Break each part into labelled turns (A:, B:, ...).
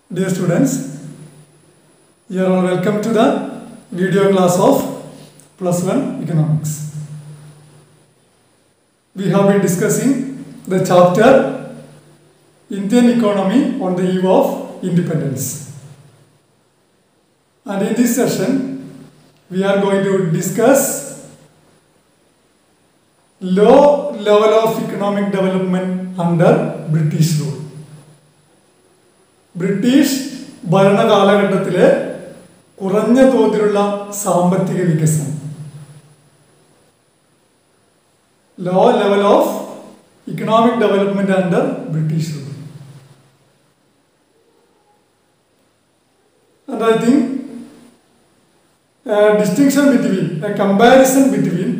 A: Dear students, you are all welcome to the video class of Plus One Economics. We have been discussing the chapter Indian Economy on the Eve of Independence. And in this session, we are going to discuss low level of economic development under British rule. British ഭരണകാലഘട്ടത്തിലെ കുറഞ്ഞ തോതിലുള്ള സാമ്പത്തിക വികസനം low level of economic development under British rule And I think a distinction between, a comparison between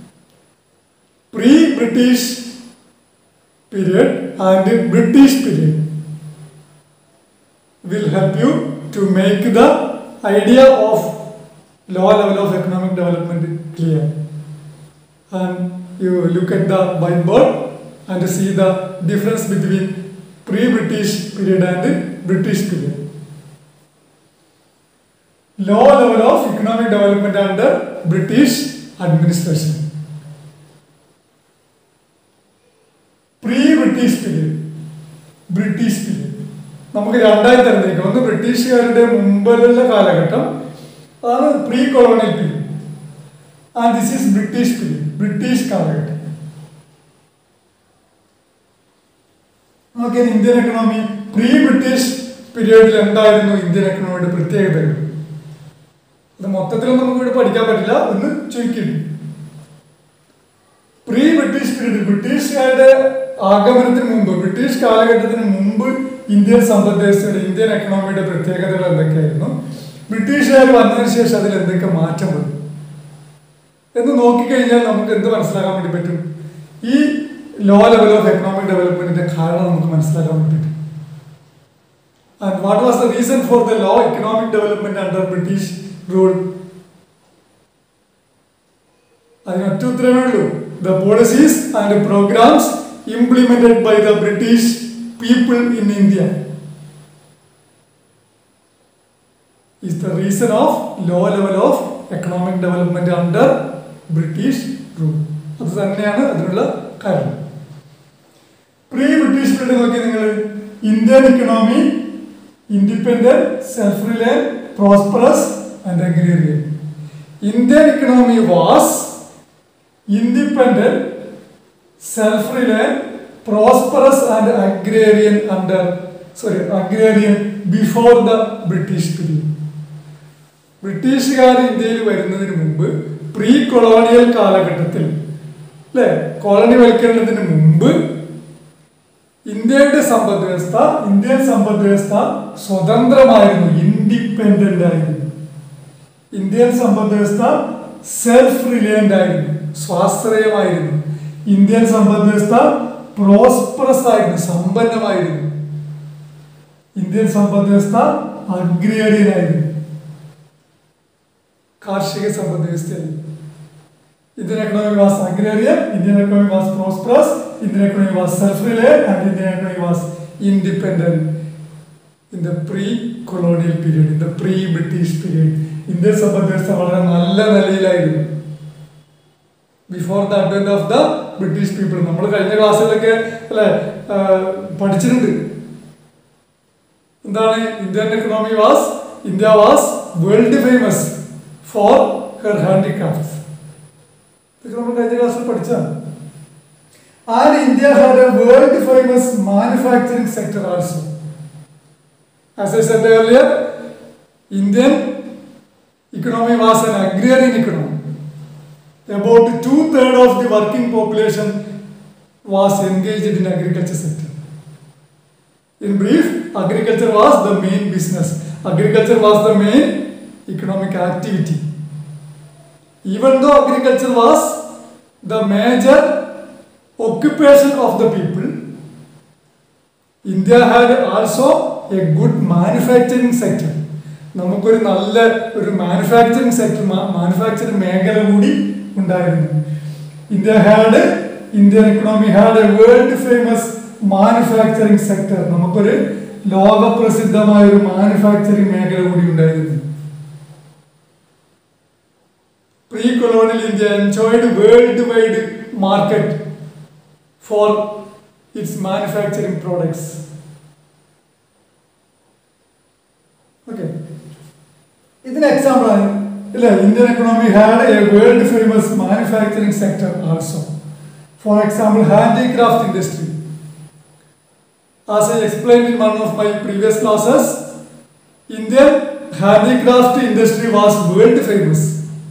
A: pre-British period and British period will help you to make the idea of low level of economic development clear. And you look at the whiteboard and see the difference between pre-British period and British period. Low level of economic development under British administration. Pre-British period. British period. നമുക്ക് രണ്ടായി തരംതിരിക്കാം ഒന്ന് ബ്രിട്ടീഷുകാരുടെ മുമ്പിലുള്ള കാലഘട്ടം അതാണ് pre colonial period and this is British period British കാലഘട്ടം നോക്കിയാൽ ഇന്ത്യൻ എക്കണോമി പ്രീ ബ്രിട്ടീഷ് പീരീഡിൽ എന്തായിരുന്നു ഇന്ത്യൻ എക്കണോമിയുടെ പ്രത്യേകതകൾ അത് മൊത്തത്തിലൊന്നും നമുക്ക് ഇവിടെ പഠിക്കാൻ പറ്റില്ല ഒന്ന് ചുരുക്കിയിട്ട് പ്രീ ബ്രിട്ടീഷ് പീരീഡ് ബ്രിട്ടീഷുകാരുടെ ആഗമനത്തിന് മുമ്പ് ബ്രിട്ടീഷ് കാലഘട്ടത്തിന് മുമ്പ് ഇന്ത്യൻ സമ്പദ് വ്യവസ്ഥയുടെ ഇന്ത്യൻ എക്കണോമിയുടെ പ്രത്യേകതകൾ എന്തൊക്കെയായിരുന്നു ബ്രിട്ടീഷുകാർ വന്നതിന് ശേഷം അതിൽ എന്തൊക്കെ മാറ്റം വന്നു എന്ന് നോക്കിക്കഴിഞ്ഞാൽ നമുക്ക് എന്ത് മനസ്സിലാക്കാൻ വേണ്ടി പറ്റും ഈ ലോ ലെവൽ ഓഫ് എക്കണോമിക് ഡെവലപ്മെന്റിന്റെ കാരണം നമുക്ക് മനസ്സിലാക്കാൻ വേണ്ടി പറ്റും and what was the reason for the low economic development under British rule അതിനൊറ്റ ഉത്തരവേ ഉള്ളൂ the policies and programmes implemented by the British people in India is the reason of low level of economic development under British rule. അത് തന്നെയാണ് അതിനുള്ള കാരണം pre British period നോക്കി നിങ്ങൾ Indian economy independent self reliant prosperous and agrarian Indian economy was independent self reliant prosperous and agrarian under sorry agrarian before the British period. ബ്രിട്ടീഷുകാർ ഇന്ത്യയിൽ വരുന്നതിന് മുമ്പ് പ്രീ കൊളോണിയൽ കാലഘട്ടത്തിൽ അല്ലെ കോളനിവൽക്കരണത്തിന് മുമ്പ് ഇന്ത്യയുടെ സമ്പദ് വ്യവസ്ഥ ഇന്ത്യൻ സമ്പദ് വ്യവസ്ഥ സ്വതന്ത്രമായിരുന്നു ഇൻഡിപെൻഡന്റ് ആയിരുന്നു ഇന്ത്യൻ സമ്പദ് വ്യവസ്ഥ സെൽഫ് റിലയന്റ് ആയിരുന്നു സ്വാശ്രയമായിരുന്നു ഇന്ത്യൻ സമ്പദ് വ്യവസ്ഥ പ്രോസ്പറസ് ആയിരുന്നു സമ്പന്നമായിരുന്നു ഇന്ത്യൻ സമ്പദ് വ്യവസ്ഥ അഗ്രേറിയൻ ആയിരുന്നു കാർഷിക സമ്പദ് വ്യവസ്ഥയായിരുന്നു Indian economy was agrarian Indian economy was prosperous Indian economy was self reliant and Indian economy was independent in the pre colonial period in the pre British period Indian സമ്പദ് വ്യവസ്ഥ വളരെ നല്ല നിലയിലായിരുന്നു before the advent of the British people നമ്മൾ കഴിഞ്ഞ ക്ലാസ്സിലൊക്കെ അല്ലെ പഠിച്ചിട്ടുണ്ട് എന്താണ് Indian economy was India was world famous for her handicrafts ഇതൊക്കെ നമ്മൾ കഴിഞ്ഞ ക്ലാസ്സിൽ പഠിച്ചതാണ് and India had a world famous manufacturing sector also as I said earlier Indian economy was an agrarian economy about two third of the working population was engaged in agriculture sector. In brief, agriculture was the main business. Agriculture was the main economic activity. Even though agriculture was the major occupation of the people, India had also a good manufacturing sector. നമുക്കൊരു നല്ല ഒരു manufacturing sector manufacturing മേഖല കൂടി ഉണ്ടായിരുന്നു India had Indian economy had a world famous manufacturing sector നമുക്കൊരു ലോകപ്രസിദ്ധമായ ഒരു manufacturing മേഖല കൂടി ഉണ്ടായിരുന്നു pre colonial India enjoyed world wide market for its manufacturing products okay ഇതിന് എക്സാമ്പിൾ ആണ് ഇല്ല Indian economy had a world famous manufacturing sector also for example handicraft industry As I explained in one of my previous classes, Indian handicraft industry was world famous.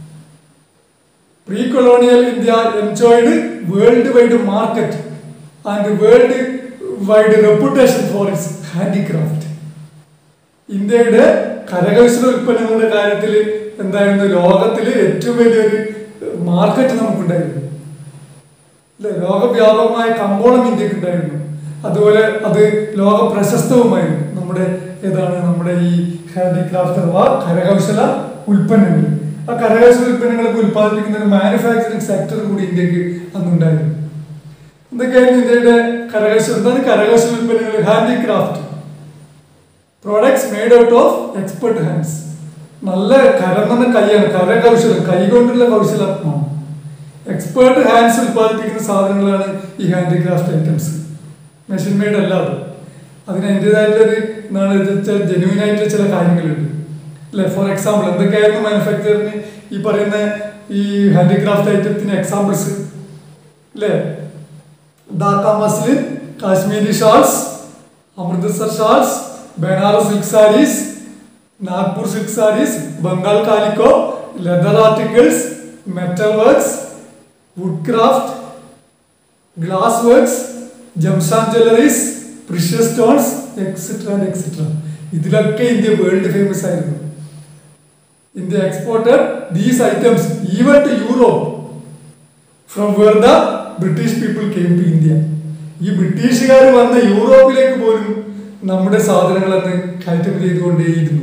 A: Pre-colonial India enjoyed worldwide market and worldwide reputation for its handicraft. ഇന്ത്യയുടെ കരകൗശല ഉൽപ്പന്നങ്ങളുടെ കാര്യത്തിൽ എന്തായിരുന്നു ലോകത്തിൽ ഏറ്റവും വലിയൊരു market നമുക്കുണ്ടായിരുന്നു അല്ലെ ലോകവ്യാപകമായ കമ്പോളം ഇന്ത്യക്ക് ഉണ്ടായിരുന്നു അതുപോലെ അത് ലോക പ്രശസ്തവുമായിരുന്നു നമ്മുടെ ഏതാണ് നമ്മുടെ ഈ ഹാൻഡിക്രാഫ്റ്റ് അഥവാ കരകൗശല ഉൽപ്പന്നങ്ങൾ ആ കരകൗശല ഉൽപ്പന്നങ്ങളൊക്കെ ഉൽപ്പാദിപ്പിക്കുന്ന ഒരു മാനുഫാക്ചറിങ് സെക്ടർ കൂടി ഇന്ത്യക്ക് അന്നുണ്ടായിരുന്നു എന്തൊക്കെയായിരുന്നു ഇന്ത്യയുടെ കരകൗശല എന്താണ് കരകൗശല ഉൽപ്പന്നങ്ങൾ handicraft products made out of expert hands നല്ല കരമെന്ന കൈയാണ് കരകൗശലം കൈകൊണ്ടുള്ള കൗശലമാണ് എക്സ്പേർട്ട് ഹാൻഡ്സ് ഉൽപ്പാദിപ്പിക്കുന്ന സാധനങ്ങളാണ് ഈ ഹാൻഡിക്രാഫ്റ്റ് ഐറ്റംസ് മെഷീൻ മെയ്ഡ് അല്ല അത് അതിന് അതിൻ്റെതായിട്ടുള്ളൊരു എന്താണ് ജെന്യൂൻ ആയിട്ടുള്ള ചില കാര്യങ്ങളുണ്ട് അല്ലെ ഫോർ എക്സാമ്പിൾ എന്തൊക്കെയായിരുന്നു മാനുഫാക്ചറിന് ഈ പറയുന്ന ഈ ഹാൻഡിക്രാഫ്റ്റ് ഐറ്റത്തിന് എക്സാമ്പിൾസ് അല്ലേ Dhaka muslin Kashmiri shawls Amritsar shawls Banaras silk saris Nagpur silk saris Bengal calico leather articles metal works wood craft glass works gems and jewelleries precious stones etcetera and etcetera ഇതിലൊക്കെ ഇന്ത്യ വേൾഡ് ഫേമസ് ആയിരുന്നു India exported these items even to Europe from where the British people came to India ഈ ബ്രിട്ടീഷുകാർ വന്ന യൂറോപ്പിലേക്ക് പോലും നമ്മുടെ സാധനങ്ങൾ അന്ന് കയറ്റുമതി ചെയ്തുകൊണ്ടേയിരുന്നു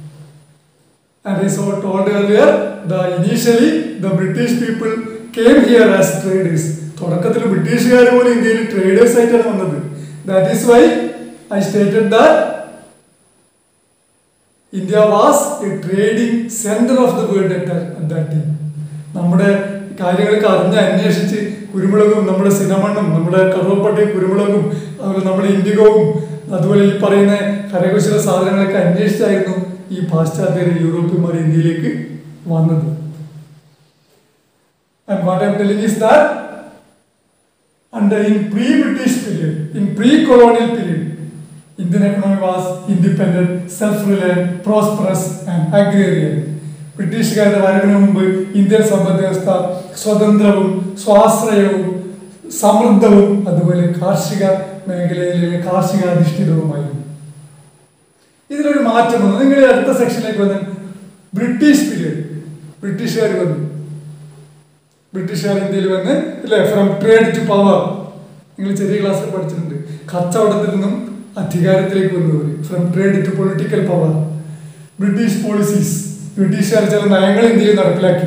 A: And I saw told earlier, the initially the British people came here as traders. തുടക്കത്തിൽ ബ്രിട്ടീഷുകാർ പോലും ഇന്ത്യയിൽ ട്രേഡേഴ്സ് ആയിട്ടാണ് വന്നത് that is why I stated that India was a trading centre of the world at that time നമ്മുടെ കാര്യങ്ങളൊക്കെ അറിഞ്ഞ് അന്വേഷിച്ച് കുരുമുളകും നമ്മുടെ സിനമണ്ണും നമ്മുടെ കറുവപ്പട്ടയും കുരുമുളകും അതുപോലെ നമ്മുടെ ഇൻഡിഗോവും അതുപോലെ ഈ പറയുന്ന കരകൗശല സാധനങ്ങളൊക്കെ അന്വേഷിച്ചായിരുന്നു ഈ പാശ്ചാത്യ യൂറോപ്യന്മാർ ഇന്ത്യയിലേക്ക് വന്നത് And what I'm telling is that under in pre-British period, in pre-colonial period, Indian economy was independent, self-reliant, prosperous and agrarian. ബ്രിട്ടീഷുകാരുടെ വരവിന് മുമ്പ് ഇന്ത്യൻ സമ്പദ് വ്യവസ്ഥ സ്വതന്ത്രവും സ്വാശ്രയവും സമൃദ്ധവും അതുപോലെ കാർഷിക മേഖലയിലെ കാർഷിക അധിഷ്ഠിതവുമായിരുന്നു ഇതിലൊരു മാറ്റം വന്നു നിങ്ങൾ അടുത്ത സെക്ഷനിലേക്ക് വന്ന് ബ്രിട്ടീഷ് പീരീഡ് ബ്രിട്ടീഷുകാർ വന്നു ബ്രിട്ടീഷുകാർ ഇന്ത്യയിൽ വന്ന് അല്ലേ ഫ്രം ട്രേഡ് ടു പവർ നിങ്ങൾ ചെറിയ ക്ലാസ്സിൽ പഠിച്ചിട്ടുണ്ട് കച്ചവടത്തിൽ നിന്നും അധികാരത്തിലേക്ക് വന്നവർ from trade to political power British policies ബ്രിട്ടീഷുകാർ ചില നയങ്ങൾ ഇന്ത്യയിൽ നടപ്പിലാക്കി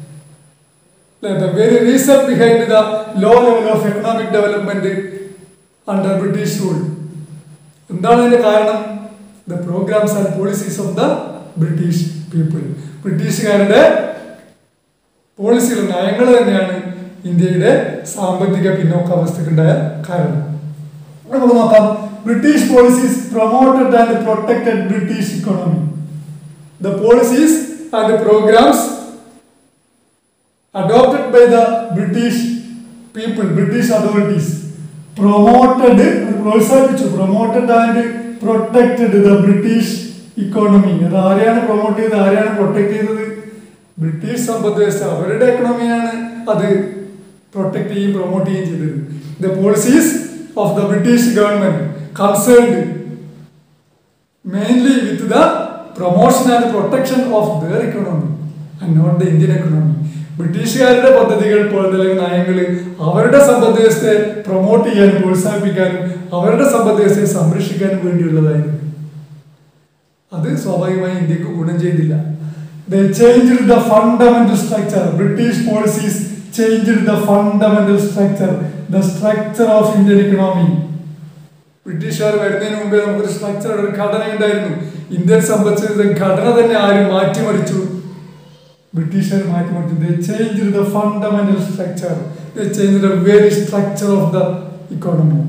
A: the very reason behind the low level of economic development under British rule എന്താണ് അതിന്റെ കാരണം the programmes and policies of the British people ബ്രിട്ടീഷുകാരുടെ പോളിസികൾ നയങ്ങൾ തന്നെയാണ് ഇന്ത്യയുടെ സാമ്പത്തിക പിന്നോക്കാവസ്ഥക്കുണ്ടായ കാരണം നമുക്ക് നോക്കാം British policies promoted and protected British economy the policies and programmes adopted by the British people, British authorities, promoted, പ്രോത്സാഹിപ്പിച്ചു promoted and protected the British economy അത് ആരെയാണ് പ്രൊമോട്ട് ചെയ്തത് ആരെയാണ് പ്രൊട്ടക്ട് ചെയ്തത് ബ്രിട്ടീഷ് സമ്പദ് വ്യവസ്ഥ അവരുടെ എക്കണോമിയാണ് അത് പ്രൊട്ടക്ട് ചെയ്യുകയും പ്രൊമോട്ട് ചെയ്യുകയും ചെയ്തത് the policies of the British government concerned mainly with the promotion and protection of their economy and not the Indian economy ബ്രിട്ടീഷുകാരുടെ പദ്ധതികൾ പോലെ അല്ലെങ്കിൽ നയങ്ങൾ അവരുടെ സമ്പദ് വ്യവസ്ഥയെ പ്രൊമോട്ട് ചെയ്യാനും പ്രോത്സാഹിപ്പിക്കാനും അവരുടെ സമ്പദ് വ്യവസ്ഥയെ സംരക്ഷിക്കാനും വേണ്ടിയുള്ളതായിരുന്നു അത് സ്വാഭാവികമായി ഇന്ത്യക്ക് ഗുണം ചെയ്തില്ല They changed the fundamental structure. British policies changed the fundamental structure, the structure of Indian economy. ബ്രിട്ടീഷുകാർ വരുന്നതിന് മുമ്പേ നമുക്കൊരു സ്ട്രക്ചർ ഒരു ഘടന ഉണ്ടായിരുന്നു ഇന്ത്യൻ സമ്പദ് ഘടന തന്നെ ആരും മാറ്റിമറിച്ചു ബ്രിട്ടീഷുകാർ മാറ്റിമറിച്ചു they change the fundamental structure they change the very structure of the economy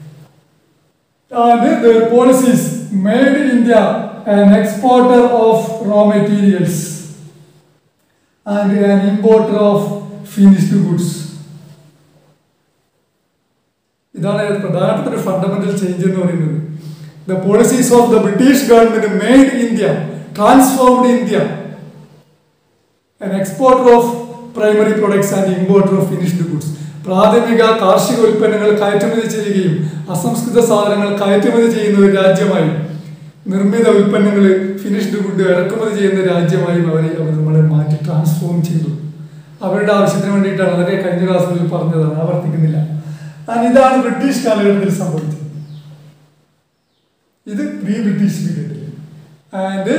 A: and their policies made India an exporter of raw materials and an importer of finished goods. ഇതാണ് പ്രധാനപ്പെട്ട ഒരു ഫണ്ടമെന്റൽ ചേഞ്ച് എന്ന് പറയുന്നത് the policies of the British government made India transformed India an exporter of primary products and importer of finished goods പ്രാഥമിക കാർഷിക ഉൽപ്പന്നങ്ങൾ കയറ്റുമതി ചെയ്യുകയും അസംസ്കൃത സാധനങ്ങൾ കയറ്റുമതി ചെയ്യുന്ന ഒരു രാജ്യമായി നിർമ്മിത ഉൽപ്പന്നങ്ങൾ ഫിനിഷ്ഡ് ഗുഡ് ഇറക്കുമതി ചെയ്യുന്ന രാജ്യമായും അവരെ അവർ നമ്മളെ മാറ്റി ട്രാൻസ്ഫോം ചെയ്തു അവരുടെ ആവശ്യത്തിന് വേണ്ടിയിട്ടാണ് അതൊക്കെ കഴിഞ്ഞ ക്ലാസ്സുകളിൽ പറഞ്ഞതാണ് ആവർത്തിക്കുന്നില്ല And ഇതാണ് ബ്രിട്ടീഷ് കാലഘട്ടത്തിൽ സംഭവിച്ചത് ഇത് പ്രീ ബ്രിട്ടീഷ് പീരീഡിൽ and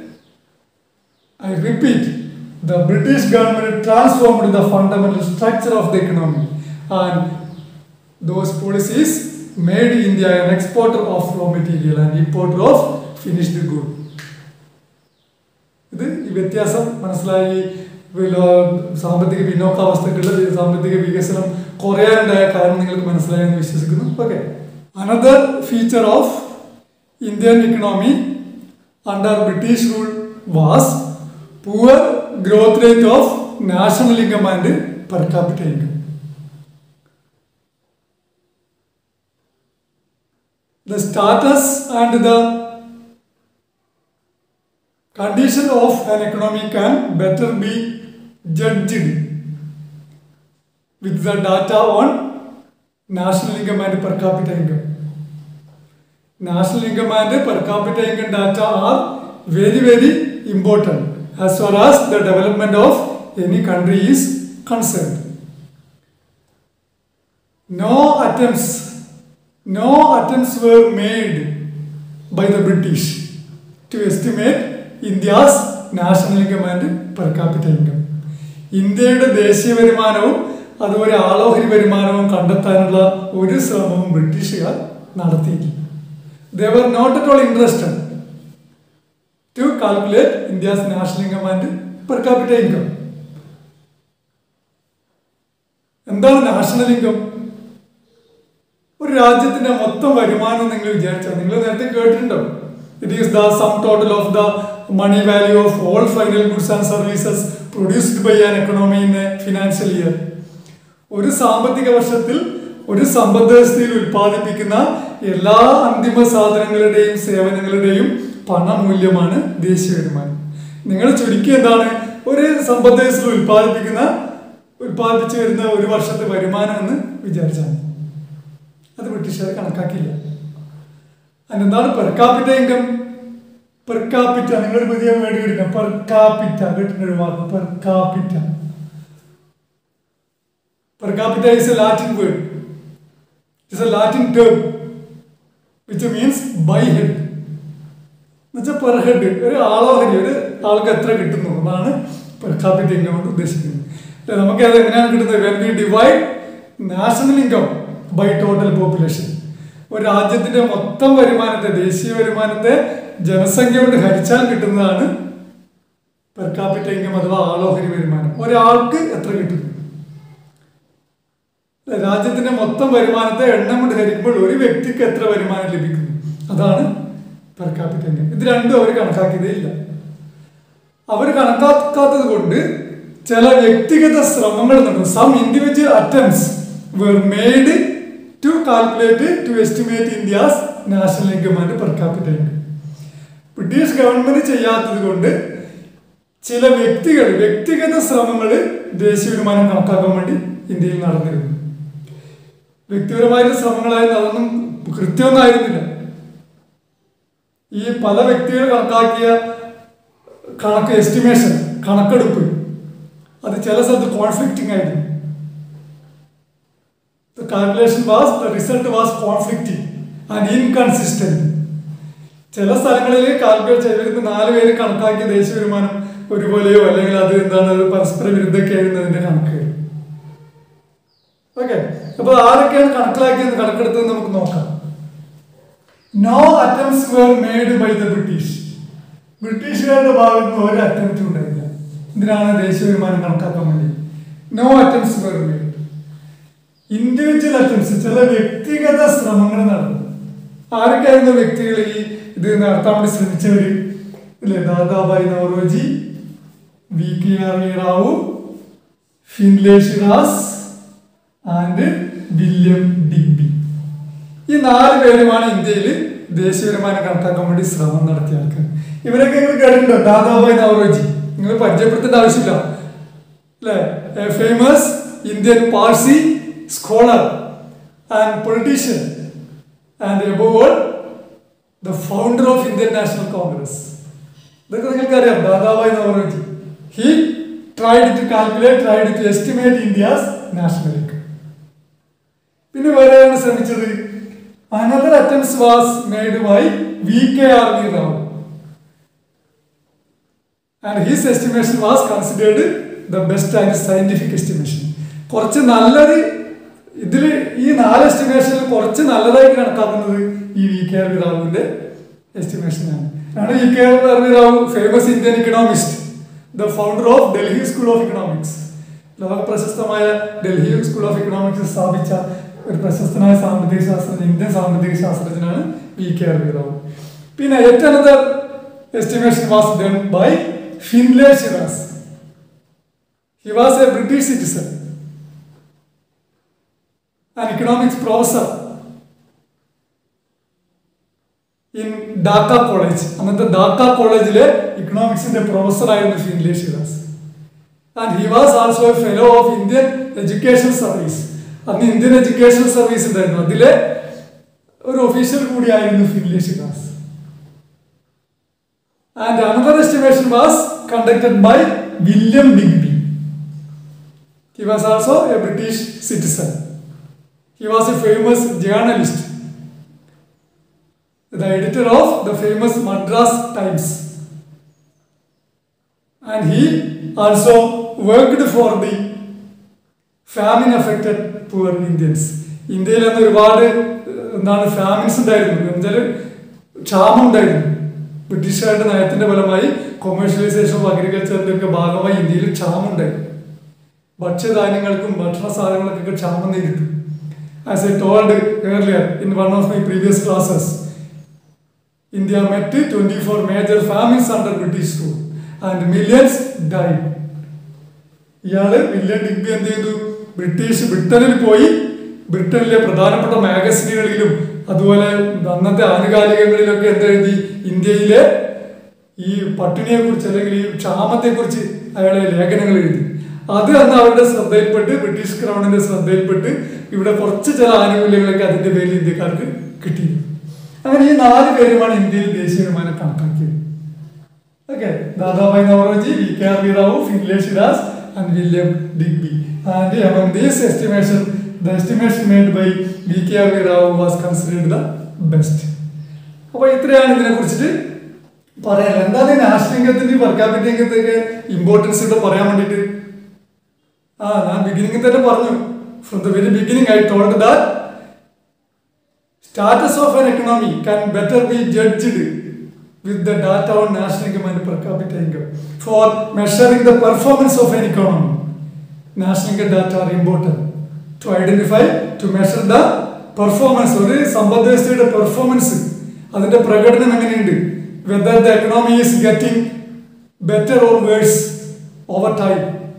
A: I repeat, the British government transformed the fundamental structure of the economy and those policies made India an exporter of raw material and importer of finished good. ഇത് ഈ വ്യത്യാസം മനസ്സിലായി പിന്നെ സാമ്പത്തിക പിന്നോക്കാവസ്ഥകളിൽ സാമ്പത്തിക വികസനം കുറയാനുണ്ടായ കാരണം നിങ്ങൾക്ക് മനസ്സിലായെന്ന് വിശ്വസിക്കുന്നു okay another feature of Indian economy under British rule was poor growth rate of national income and per capita income. The status and the condition of an economy can better be judged with the data on national income and per capita income. National income and per capita income data are very very important as far as the development of any country is concerned. No attempts, no attempts were made by the British to estimate India's national income and per capita income. ഇന്ത്യയുടെ ദേശീയ വരുമാനവും അതുപോലെ ആളോഹരി വരുമാനവും കണ്ടെത്താനുള്ള ഒരു ശ്രമവും ബ്രിട്ടീഷുകാർ നടത്തിയിട്ടില്ല they were not at all interested to calculate India's national income and per capita income. എന്താണ് നാഷണൽ ഇൻകം ഒരു രാജ്യത്തിന്റെ മൊത്തം വരുമാനം നിങ്ങൾ വിചാരിച്ചാൽ നിങ്ങൾ നേരത്തെ കേട്ടിട്ടുണ്ടോ it is the sum total of the money value of all final goods and services produced by an economy in a financial year ഒരു സാമ്പത്തിക വർഷത്തിൽ ഒരു സമ്പദ് വ്യവസ്ഥയിൽ ഉൽപ്പാദിപ്പിക്കുന്ന എല്ലാ അന്തിമ സാധനങ്ങളുടെയും സേവനങ്ങളുടെയും പണമൂല്യമാണ് ദേശീയ വരുമാനം നിങ്ങൾ ചുരുക്കി എന്താണ് ഒരു സമ്പദ് വ്യവസ്ഥയിൽ ഉൽപ്പാദിപ്പിക്കുന്ന ഉൽപ്പാദിപ്പിച്ചു വരുന്ന ഒരു വർഷത്തെ വരുമാനം എന്ന് വിചാരിച്ചാൽ മതി. അത് ബ്രിട്ടീഷുകാർ കണക്കാക്കിയില്ല അതിനെന്താണ് per capita income per capita നിങ്ങൾ പുതിയ വേണ്ടി കിട്ടുക പെർ കാപ്പിറ്റ കിട്ടുന്ന ഒരു വാക്ക് per capita per capita is a Latin word it's a Latin term which means by head എന്നുവെച്ചാൽ പെർ ഹെഡ് ഒരു ആളോഹരി ഒരു ആൾക്ക് എത്ര കിട്ടുന്നു എന്നാണ് പെർ കാപ്പിറ്റ ഇൻകം കൊണ്ട് ഉദ്ദേശിക്കുന്നത് അല്ലേ, നമുക്ക് അത് എങ്ങനെയാണ് കിട്ടുന്നത് when we divide national income by total population ഒരു രാജ്യത്തിന്റെ മൊത്തം വരുമാനത്തെ ദേശീയ വരുമാനത്തെ ജനസംഖ്യ കൊണ്ട് ഹരിച്ചാൽ കിട്ടുന്നതാണ് പെർ കാപ്പിറ്റ ഇൻകം അഥവാ ആളോഹരി വരുമാനം ഒരാൾക്ക് എത്ര കിട്ടുന്നു അല്ലേ, രാജ്യത്തിന്റെ മൊത്തം വരുമാനത്തെ എണ്ണം കൊണ്ട് ഹരിക്കുമ്പോൾ ഒരു വ്യക്തിക്ക് എത്ര വരുമാനം ലഭിക്കുന്നു അതാണ് പെർ കാപ്പിറ്റ ഇൻകം ഇത് രണ്ടും അവർ കണക്കാക്കിയതേ ഇല്ല അവർ കണക്കാക്കാത്തത് കൊണ്ട് ചില വ്യക്തിഗത ശ്രമങ്ങൾ നടന്നു some individual attempts were made to calculate to estimate India's national income and per capita income British government ചെയ്യാത്തത് കൊണ്ട് ചില വ്യക്തികൾ വ്യക്തിഗത ശ്രമങ്ങൾ ദേശീയ വരുമാനം കണക്കാക്കാൻ വേണ്ടി ഇന്ത്യയിൽ നടന്നിരുന്നു വ്യക്തിപരമായിട്ട് ശ്രമങ്ങളായിരുന്നു അതൊന്നും കൃത്യമൊന്നും ആയിരുന്നില്ല ഈ പല വ്യക്തികൾ കണക്കാക്കിയ കണക്ക് എസ്റ്റിമേഷൻ കണക്കെടുപ്പ് അത് ചില സ്ഥലത്ത് കോൺഫ്ലിക്റ്റിംഗ് ആയിരുന്നു The calculation was, the result was conflicting and inconsistent. ചില സ്ഥലങ്ങളിൽ കാൽക്കുലേറ്റ് ചെയ്തിരുന്ന നാല് പേര് കണക്കാക്കിയ ദേശീയ വരുമാനം ഒരുപോലെയോ അല്ലെങ്കിൽ അത് എന്താണ് അത് പരസ്പര വിരുദ്ധമൊക്കെ ആയിരുന്നു അതിന്റെ കണക്ക് ഓക്കെ അപ്പൊ ആരൊക്കെയാണ് കണക്കിലാക്കിയത് കണക്കെടുത്തത് നമുക്ക് നോക്കാം no attempts were made by the British ബ്രിട്ടീഷുകാരുടെ ഭാഗത്ത് നിന്ന് ഒരു അറ്റംപ്റ്റ് ഉണ്ടായില്ല ഇതിനാണ് ദേശീയ വരുമാനം കണക്കാക്കാൻ വേണ്ടി no attempts were made individual attempts ചില വ്യക്തിഗത ശ്രമങ്ങൾ നടന്നു ആരൊക്കെയായിരുന്നു വ്യക്തികൾ ഈ ഇത് നടത്താൻ വേണ്ടി ശ്രമിച്ചവര് അല്ലേ Dadabhai Naoroji V K R V Rao Findlay Shirras and William Digby ഈ നാല് പേരുമാണ് ഇന്ത്യയിൽ ദേശീയ വരുമാനം കണക്കാക്കാൻ വേണ്ടി ശ്രമം നടത്തിയ ആൾക്കാർ ഇവരൊക്കെ നിങ്ങൾ കേട്ടിട്ടുണ്ടോ ദാദാബായി നവറോജി നിങ്ങൾ പരിചയപ്പെടുത്തേണ്ട ആവശ്യമില്ല അല്ലേ famous Indian Parsi scholar and politician and above all the founder of Indian National Congress ഇതൊക്കെ നിങ്ങൾക്ക് അറിയാം Dadabhai Naoroji he tried to calculate tried to estimate India's national income പിന്നെ വേറെയാണ് ശ്രമിച്ചത് another attempts was made by V K R V Rao and his estimation was considered the best and scientific estimation കുറച്ച് നല്ലൊരു ഇതിൽ ഈ നാല് എസ്റ്റിമേഷനിൽ കുറച്ച് നല്ലതായിട്ട് കണക്കാക്കുന്നത് ഈ വി കെ ആർ വി റാവുവിന്റെ എസ്റ്റിമേഷനാണ് ആണ് V K R V Rao famous Indian economist the founder of Delhi school of economics ലോക പ്രശസ്തമായ ഡൽഹി സ്കൂൾ ഓഫ് ഇക്കണോമിക്സ് സ്ഥാപിച്ച ഒരു പ്രശസ്തനായ സാമ്പത്തിക ശാസ്ത്രജ്ഞൻ ഇന്ത്യൻ സാമ്പത്തിക ശാസ്ത്രജ്ഞനാണ് V K R V Rao പിന്നെ ഏറ്റവും another estimation was done by Findlay Shirras he was a British citizen an economics professor in Dacca college അന്നത്തെ ഡാക്ക കോളേജിലെ ഇക്കണോമിക്സിന്റെ പ്രൊഫസർ ആയിരുന്നു Findlay Shirras and he was also a fellow of Indian Education Service അന്ന് Indian Education Service ഉണ്ടായിരുന്നു അതിലെ ഒരു official കൂടിയായിരുന്നു Findlay Shirras and another estimation was conducted by William Digby he was also A British citizen He was a famous journalist, the editor of the famous Madras Times. And he also worked for the famine affected poor Indians. ഇന്ത്യയിൽ അന്ന് ഒരുപാട് എന്താണ് famines ഉണ്ടായിരുന്നു എന്നുവെച്ചാൽ ക്ഷാമം ഉണ്ടായിരുന്നു ബ്രിട്ടീഷുകാരുടെ നയത്തിന്റെ ഫലമായി കൊമേഴ്ഷ്യലൈസേഷൻ ഓഫ് അഗ്രികൾച്ചറിന്റെ ഒക്കെ ഭാഗമായി ഇന്ത്യയിൽ ക്ഷാമം ഉണ്ടായിരുന്നു ഭക്ഷ്യധാന്യങ്ങൾക്കും ഭക്ഷണ സാധനങ്ങൾക്കൊക്കെ ക്ഷാമം നേരിട്ടു As I told earlier in one of my previous classes, India met 24 major famines under British rule and millions died. ഇയാള് വില്യം ഡിഗ്ബി എന്ത് ചെയ്തു ബ്രിട്ടീഷ് ബ്രിട്ടനിൽ പോയി ബ്രിട്ടനിലെ പ്രധാനപ്പെട്ട മാഗസിനുകളിലും അതുപോലെ അന്നത്തെ ആനുകാലികങ്ങളിലൊക്കെ എന്തെഴുതി ഇന്ത്യയിലെ ഈ പട്ടിണിയെ കുറിച്ച് അല്ലെങ്കിൽ ഈ ക്ഷാമത്തെ കുറിച്ച് അയാളെ ലേഖനങ്ങൾ എഴുതി അത് അന്ന് അവരുടെ ശ്രദ്ധയിൽപ്പെട്ട് ബ്രിട്ടീഷ് ക്രൗണിന്റെ ശ്രദ്ധയിൽപ്പെട്ട് ഇവിടെ കുറച്ച് ചില ആനുകൂല്യങ്ങളൊക്കെ അതിന്റെ പേരിൽ ഇന്ത്യക്കാർക്ക് കിട്ടിയിരുന്നു അങ്ങനെ ഈ നാല് പേരുമാണ് ഇന്ത്യയിൽ ദേശീയ വരുമാനം കണക്കാക്കിയത് okay Dadabhai Naoroji V K R V Rao Findlay Shirras and William Digby and among these estimation the estimation made by V K R V Rao was considered the best അപ്പോൾ ഇത്രയാണ് ഇതിനെ കുറിച്ചിട്ട് പറയാൻ എന്താണ് നാഷണൽ ഇൻകത്തിന്റെ പെർക്കാപ്പിറ്റ ഇൻകത്തൊക്കെ ഇമ്പോർട്ടൻസ് ഇവിടെ പറയാൻ വേണ്ടിയിട്ട് ആ ഞാൻ ബിഗിനിങ്ങിൽ തന്നെ പറഞ്ഞു from the very beginning I told that status of an economy can better be judged with the data on national income and per capital income for measuring the performance of an economy national income data are important to identify to measure the performance ഒരു സമ്പദ് വ്യവസ്ഥയുടെ performance അതിന്റെ പ്രകടനം എങ്ങനെയുണ്ട് whether the economy is getting better or worse over time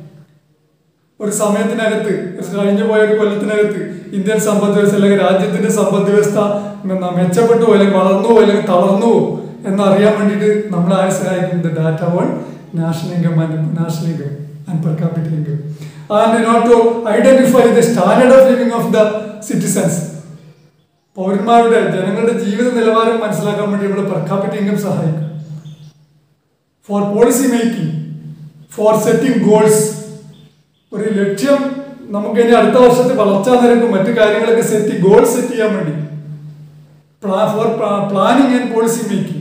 A: ഒരു സമയത്തിനകത്ത് കഴിഞ്ഞു പോയ ഒരു കൊല്ലത്തിനകത്ത് ഇന്ത്യൻ സമ്പദ് വ്യവസ്ഥ അല്ലെങ്കിൽ രാജ്യത്തിന്റെ സമ്പദ് വ്യവസ്ഥ എന്നാ മെച്ചപ്പെട്ടു അല്ലെങ്കിൽ വളർന്നു അല്ലെങ്കിൽ തളർന്നു എന്നറിയാൻ വേണ്ടിയിട്ട് നമ്മൾ ആരെ സഹായിക്കുന്നത് data on national income and national income and per capital income and not to identify the standard of living of the citizens പൗരന്മാരുടെ ജനങ്ങളുടെ ജീവിത നിലവാരം മനസ്സിലാക്കാൻ വേണ്ടി ഇവിടെ പെർ ക്യാപിറ്റൽ ഇൻകം സഹായിക്കും for policy making for setting goals ഒരു ലക്ഷ്യം നമുക്ക് ഇനി അടുത്ത വർഷത്തെ വളർച്ചാ നിരക്കും മറ്റു കാര്യങ്ങളൊക്കെ സെറ്റ് ഗോൾ സെറ്റ് ചെയ്യാൻ വേണ്ടി for planning and policy making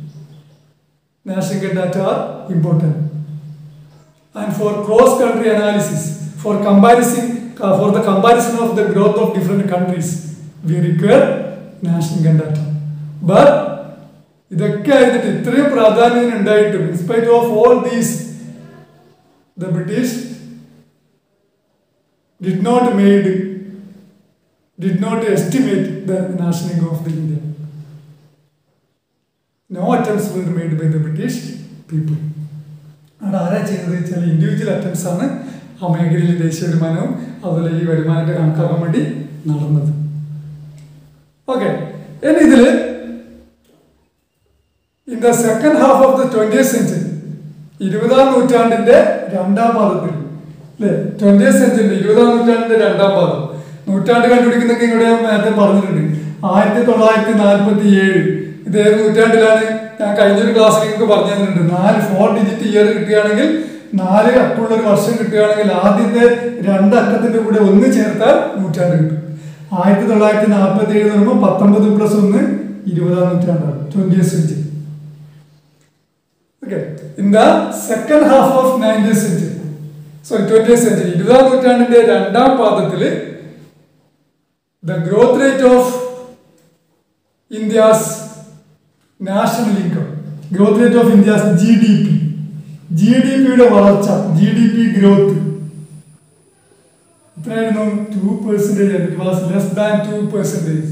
A: national data are important and for cross country analysis for comparising for the comparison of the growth of different countries we require national data but ഇതൊക്കെ ആയിട്ട് ഇത്രയും പ്രാധാന്യം ഉണ്ടായിട്ടും in spite of all these the British did not made did not estimate the nationing of the India. No attempts were made by the British people. അവിടെ ആരാ ചെയ്തത് വെച്ചാൽ individual attempts ആണ് ആ മേഖലയിൽ ദേശീയ വരുമാനവും അതുപോലെ ഈ വരുമാനത്തെ കണക്കാക്കാൻ വേണ്ടി നടന്നത് ഓക്കെ ഇനി ഇതില് in the second half of the twenty century ഇരുപതാം നൂറ്റാണ്ടിന്റെ രണ്ടാം പാദത്തിൽ അല്ലെ ട്വന്റി സെഞ്ചുറി ഇരുപതാം നൂറ്റാണ്ടിന്റെ രണ്ടാം പാദം നൂറ്റാണ്ട് കണ്ടുപിടിക്കുന്നൊക്കെ ഇവിടെ ഞാൻ നേരത്തെ പറഞ്ഞിട്ടുണ്ട് ആയിരത്തി തൊള്ളായിരത്തി നാൽപ്പത്തി ഏഴ് ഇത് ഏത് നൂറ്റാണ്ടിലാണ് ഞാൻ കഴിഞ്ഞൊരു ക്ലാസ്സിൽ നിങ്ങൾക്ക് പറഞ്ഞു തന്നിട്ടുണ്ട് നാല് ഫോർ ഡിജിറ്റ് ഇയർ കിട്ടുകയാണെങ്കിൽ നാല് അക്കമുള്ള ഒരു വർഷം കിട്ടുകയാണെങ്കിൽ ആദ്യത്തെ രണ്ട് അക്കത്തിന്റെ കൂടെ ഒന്ന് ചേർത്താൽ നൂറ്റാണ്ട് കിട്ടും ആയിരത്തി തൊള്ളായിരത്തി നാൽപ്പത്തി ഏഴ് എന്ന് പറയുമ്പോൾ പത്തൊമ്പത് പ്ലസ് ഒന്ന് ഇരുപതാം നൂറ്റാണ്ടാണ് twenty century Okay. In the second half of 19th century, sorry, 20th century, ഇരുപതാം നൂറ്റാണ്ടിന്റെ രണ്ടാം പാദത്തില് the growth rate of India's national income growth rate of India's G D P G D പിയുടെ വളർച്ച ജി ഡി പി ഗ്രോത്ത് എത്രയായിരുന്നു two percentage it was less than two percentage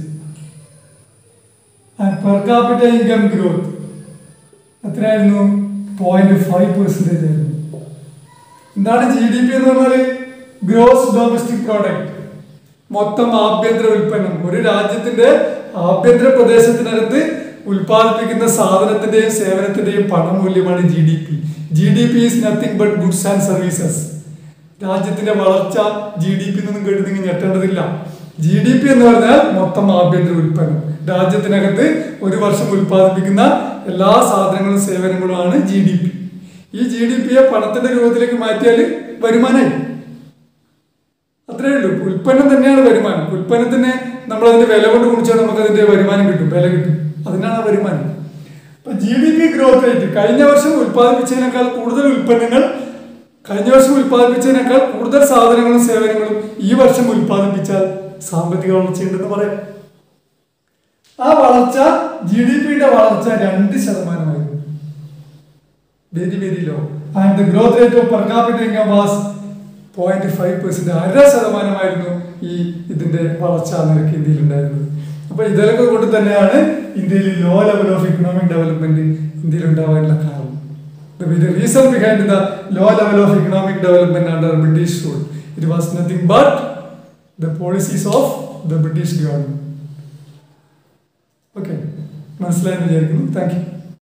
A: and per capita income growth എത്രയായിരുന്നു point five percentage ആയിരുന്നു എന്താണ് G D P എന്ന് പറഞ്ഞാൽ gross domestic product മൊത്തം ആഭ്യന്തര ഉൽപ്പന്നം ഒരു രാജ്യത്തിന്റെ ആഭ്യന്തര പ്രദേശത്തിനകത്ത് ഉൽപ്പാദിപ്പിക്കുന്ന സാധനത്തിന്റെയും സേവനത്തിന്റെയും പണമൂല്യമാണ് G D P G D P is nothing but goods and services രാജ്യത്തിന്റെ വളർച്ച ജി ഡി പി എന്നൊന്നും കേട്ട് നിങ്ങൾ ഞെട്ടേണ്ടതില്ല ജി ഡി പി എന്ന് പറഞ്ഞാൽ മൊത്തം ആഭ്യന്തര ഉൽപ്പന്നം രാജ്യത്തിനകത്ത് ഒരു വർഷം ഉൽപ്പാദിപ്പിക്കുന്ന എല്ലാ സാധനങ്ങളും സേവനങ്ങളുമാണ് ജി ഡി പി ഈ ജി ഡി പിയെ പണത്തിന്റെ രൂപത്തിലേക്ക് മാറ്റിയാൽ വരുമാനമായി അത്രേ ഉള്ളൂ ഉൽപ്പന്നം തന്നെയാണ് വരുമാനം ഉൽപ്പന്നത്തിന് നമ്മൾ അതിന്റെ വില കൊണ്ട് കുടിച്ചാൽ നമുക്ക് അതിന്റെ വരുമാനം കിട്ടും വില കിട്ടും അതിനാണ് ആ വരുമാനം അപ്പൊ G D P growth rate കഴിഞ്ഞ വർഷം ഉൽപ്പാദിപ്പിച്ചതിനേക്കാൾ കൂടുതൽ ഉൽപ്പന്നങ്ങൾ കഴിഞ്ഞ വർഷം ഉൽപ്പാദിപ്പിച്ചതിനേക്കാൾ കൂടുതൽ സാധനങ്ങളും സേവനങ്ങളും ഈ വർഷം ഉൽപ്പാദിപ്പിച്ചാൽ സാമ്പത്തിക വളർച്ചയുണ്ടെന്ന് പറയാം ആ വളർച്ച ജി ഡി പിയുടെ വളർച്ച രണ്ട് ശതമാനമായിരുന്നു very very low and the growth rate of per capita income was point five percent അര ശതമാനമായിരുന്നു ഈ ഇതിന്റെ വളർച്ചാ നിരക്ക് ഇന്ത്യയിൽ ഉണ്ടായിരുന്നത് അപ്പൊ ഇതൊക്കെ കൊണ്ട് തന്നെയാണ് ഇന്ത്യയിൽ low level of economic development ഇന്ത്യയിൽ ഉണ്ടാവാനുള്ള കാരണം The reason behind the low level of economic development under British rule, it was nothing but the policies of the British government. Okay, മനസ്സിലായെന്ന് വിചാരിക്കുന്നു താങ്ക് യു